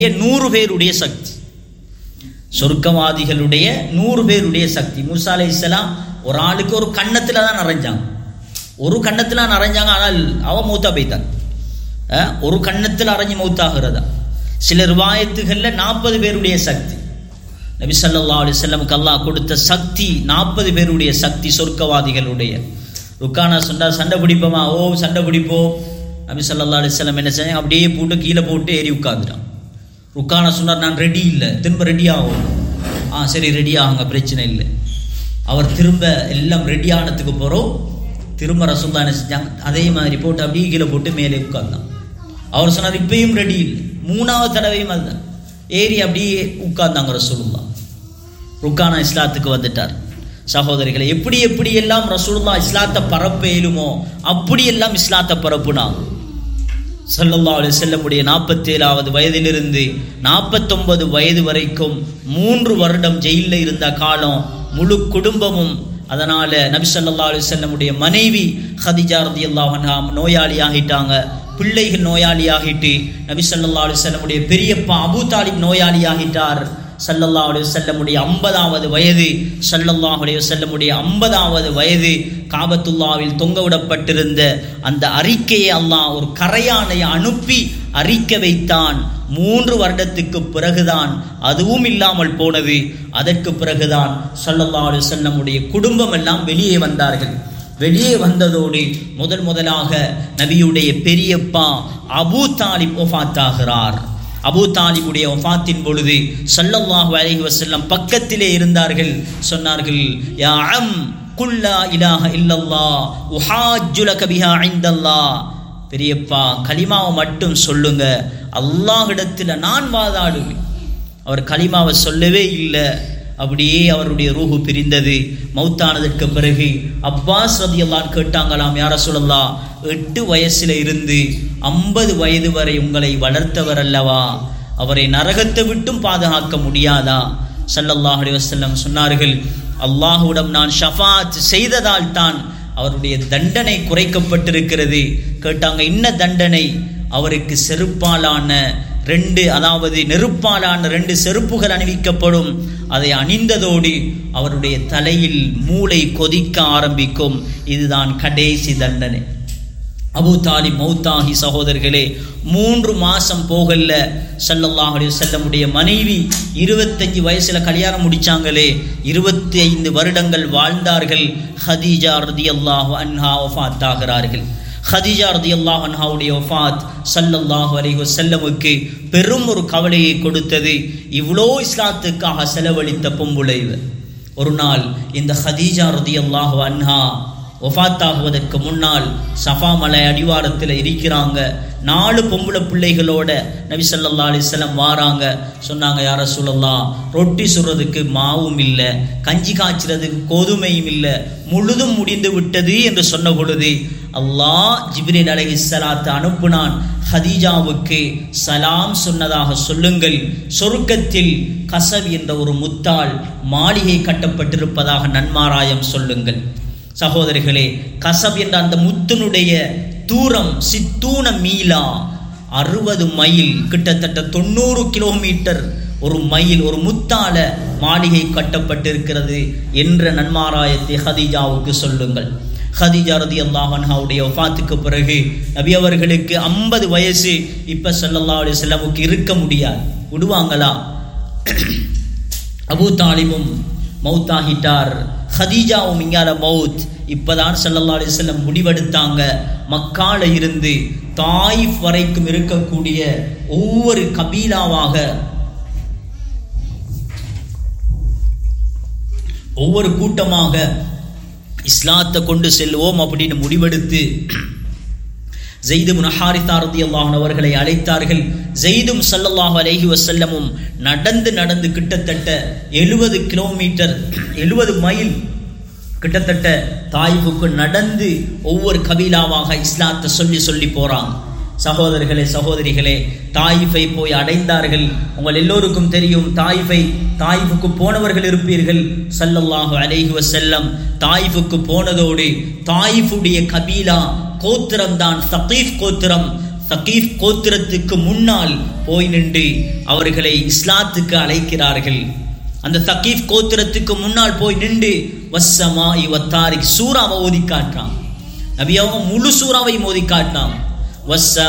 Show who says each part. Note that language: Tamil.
Speaker 1: நூறு பேருடைய சக்தி சொர்க்கவாதிகளுடைய நூறு பேருடைய சக்தி மூசா அலை இஸ்லாம் ஒரு ஆளுக்கு ஒரு கன்னத்தில் தான் நிறைஞ்சாங்க ஒரு கன்னத்தில் நிறைஞ்சாங்க ஆனால் அவன் மூத்தா போய்த்தான் அஹ், ஒரு கன்னத்தில் அரைஞ்சு மௌத்தாகிறதா சில ரிவாயத்துகளில் நாற்பது பேருடைய சக்தி நபி ஸல்லல்லாஹு அலைஹி வஸல்லமுக்கு அல்லாஹ் கொடுத்த சக்தி நாற்பது பேருடைய சக்தி சொர்க்கவாதிகளுடைய ருக்கானா சொன்னா சண்டை பிடிப்போமா ஓ சண்டை பிடிப்போம் நபி ஸல்லல்லாஹு அலைஹி வஸல்லம் என்ன செஞ்சாங்க அப்படியே போட்டு கீழே போட்டு ஏறி உட்காந்துட்டான் ருக்கானா சொன்னார் நான் ரெடி இல்லை திரும்ப ரெடி ஆகும் ஆ சரி ரெடி ஆகுங்க பிரச்சனை இல்லை அவர் திரும்ப எல்லாம் ரெடி ஆனதுக்கு போகிறோம் திரும்ப ரசூல்லா என்ன செஞ்சாங்க அதே மாதிரி போட்டு அப்படியே கீழே போட்டு மேலே உட்கார்ந்தான் அவர் சொன்னார் இப்பயும் ரெடி இல்லை மூணாவது தடவையும் அதுதான் ஏறி அப்படியே உட்கார்ந்தாங்க ரசூலுல்லா ருக்கானா இஸ்லாத்துக்கு வந்துட்டார் சகோதரிகளை எப்படி எப்படி எல்லாம் ரசூலுல்லா இஸ்லாத்தை பரப்ப இயலுமோ அப்படி எல்லாம் இஸ்லாத்தை பரப்புனாங்க ஸல்லல்லாஹு அலைஹி வஸல்லமுடைய நாற்பத்தேழாவது வயதிலிருந்து நாற்பத்தொன்பது வயது வரைக்கும் மூன்று வருடம் ஜெயிலில் இருந்த காலம் முழு குடும்பமும் அதனால நபி ஸல்லல்லாஹு அலைஹி வஸல்லமுடைய மனைவி ஹதிஜா ரதியல்லாஹு அன்ஹா நோயாளி ஆகிட்டாங்க பிள்ளைகள் நோயாளி ஆகிட்டு நபி ஸல்லல்லாஹு அலைஹி வஸல்லமுடைய பெரியப்பா அபூ தாலிப் நோயாளி ஆகிட்டார் ஸல்லல்லாஹு அலைஹி வஸல்லமுடைய ஐம்பதாவது வயது ஸல்லல்லாஹு அலைஹி வஸல்லமுடைய ஐம்பதாவது வயது காபத்துல்லாவில் தொங்க விடப்பட்டிருந்த அந்த அறிக்கையை அல்லாஹ் ஒரு கரையானை அனுப்பி அறிக்க வைத்தான் மூன்று வருடத்துக்கு பிறகுதான் அதுவும் இல்லாமல் போனது அதற்கு பிறகுதான் ஸல்லல்லாஹு அலைஹி வஸல்லமுடைய குடும்பம் எல்லாம் வெளியே வந்தார்கள் வெளியே வந்ததோடு முதல் முதலாக நபியுடைய பெரியப்பா அபூ தாலிப் ஒஃபாத்தாகிறார் அபூ தாலிபுடைய ஒஃபாத்தின் பொழுது ஸல்லல்லாஹு அலைஹி வஸல்லம் பக்கத்திலே இருந்தார்கள் சொன்னார்கள் யா அம் குல்லா இலாஹ இல்லல்லாஹ் உஹாஜ்ஜு லக பிஹா இந்தல்லாஹ் பெரியப்பா கலிமாவை மட்டும் சொல்லுங்க அல்லாஹ்விடத்தில் நான் வாதாடுவேன் அவர் கலிமாவை சொல்லவே இல்லை அப்படியே அவருடைய ரூஹு பிரிந்தது மௌத்தானதற்கு பிறகு அப்பாஸ் ரதியல்லான் கேட்டாங்களாம் யார சொல்லலாம் எட்டு வயசுல இருந்து ஐம்பது வயது வரை உங்களை வளர்த்தவர் அல்லவா அவரை நரகத்தை விட்டும் பாதுகாக்க முடியாதா ஸல்லல்லாஹு அலைஹி வஸல்லம் சொன்னார்கள் அல்லாஹ்விடம் நான் ஷஃபாத் செய்ததால் தான் அவருடைய தண்டனை குறைக்கப்பட்டிருக்கிறது கேட்டாங்க என்ன தண்டனை அவருக்கு செருப்பாலான ரெண்டு அதாவது நெருப்பாலான ரெண்டு செருப்புகள் அணிவிக்கப்படும் அதை அணிந்ததோடு அவருடைய தலையில் மூளை கொதிக்க ஆரம்பிக்கும் இதுதான் கடைசி தண்டனை அபு தாலிப் மௌத்தாகி சகோதரர்களே மூன்று மாசம் போகல ஸல்லல்லாஹு அலைஹி வஸல்லமுடைய மனைவி இருபத்தஞ்சு வயசுல கல்யாணம் முடிச்சாங்களே இருபத்தி ஐந்து வருடங்கள் வாழ்ந்தார்கள் ஹதீஜா ரதியல்லாஹு அன்ஹா வஃபாத் ஆகிறார்கள் ஹதீஜா ரதியல்லாஹு அன்ஹாவுடைய வஃபாத் ஸல்லல்லாஹு அலைஹி வஸல்லமுக்கு பெரும் ஒரு கவலையை கொடுத்தது இவ்வளோ இஸ்லாத்துக்காக செலவழித்த பொம்புளை இவர். ஒரு நாள் இந்த ஹதீஜா ரதியல்லாஹு அன்ஹா ஒஃபாத்தாகுவதற்கு முன்னால் சஃபா மலை அடிவாரத்தில் இருக்கிறாங்க நாலு பொம்பளை பிள்ளைகளோட நபி ஸல்லல்லாஹு அலைஹி வஸல்லம் வாராங்க சொன்னாங்க யார சொல்லலாம் ரொட்டி சுடுறதுக்கு மாவும் இல்லை கஞ்சி காய்ச்சறதுக்கு கோதுமையும் இல்லை முழுதும் முடிந்து விட்டது என்று சொன்ன பொழுது அல்லாஹ் ஜிப்ரீல் அலைஹிஸ்ஸலாத்தை அனுப்புனான் ஹதீஜாவுக்கு சலாம் சொன்னதாக சொல்லுங்கள் சொர்க்கத்தில் கசப் என்ற ஒரு முத்தால் மாளிகை கட்டப்பட்டிருப்பதாக நன்மாராயம் சொல்லுங்கள் சகோதரிகளே கசப் என்ற அந்த முத்தினுடைய தூரம் சித்தூன மீலா அறுபது மைல் கிட்டத்தட்ட தொண்ணூறு கிலோமீட்டர் ஒரு மைல் ஒரு முத்தால மாளிகை கட்டப்பட்டிருக்கிறது என்ற நன்மாராயத்தை ஹதீஜாவுக்கு சொல்லுங்கள் ஹதீஜா ரதி அல்லாஹன்ஹாவுடைய வஃபாத்துக்கு பிறகு நபி அவர்களுக்கு ஐம்பது வயசு இப்ப ஸல்லல்லாஹு அலைஹி வஸல்லமுக்கு இருக்க முடியாது விடுவாங்களா அபூ தாலிபும் மௌத்தாகிட்டார் ஹதீஜாவும் இங்கால மௌத் இப்பதான் ஸல்லல்லாஹு அலைஹி வஸல்லம் முடிவெடுத்தாங்க மக்கால இருந்து தாயிஃப் வரைக்கும் இருக்கக்கூடிய ஒவ்வொரு கபீலாவாக ஒவ்வொரு கூட்டமாக இஸ்லாத்தை கொண்டு செல்வோம் அப்படின்னு முடிவெடுத்து ஜெய்து முனஹாரிதா ரதியல்லாஹு அவர்களை அழைத்தார்கள் ஜெய்தும் ஸல்லல்லாஹு அலைஹி வஸல்லமும் நடந்து நடந்து கிட்டத்தட்ட எழுபது கிலோமீட்டர் எழுபது மைல் கிட்டத்தட்ட தாய்வுக்கு நடந்து ஒவ்வொரு கபீலாவாக இஸ்லாத்தை சொல்லி சொல்லி போறாங்க சகோதரர்களே சகோதரிகளே தாயிஃபை போய் அடைந்தார்கள் உங்கள் எல்லோருக்கும் தெரியும் தாயிஃபை தாயிஃபுக்கு போனவர்கள் இருப்பீர்கள் ஸல்லல்லாஹு அலைஹி வஸல்லம் தாயிஃபுக்கு போனதோடு தாயிஃபுடைய கபீலா கோத்திரம் தான் சகீஃப் கோத்திரம் தகீஃப் கோத்திரத்துக்கு முன்னால் போய் நின்று அவர்களை இஸ்லாத்துக்கு அழைக்கிறார்கள் அந்த தகீஃப் கோத்திரத்துக்கு முன்னால் போய் நின்று வசமா இவத்தாரிக் சூறாவை ஓதி காட்டுறான் நபி அவங்க முழு சூறாவை மோதி காட்டினான் வசமா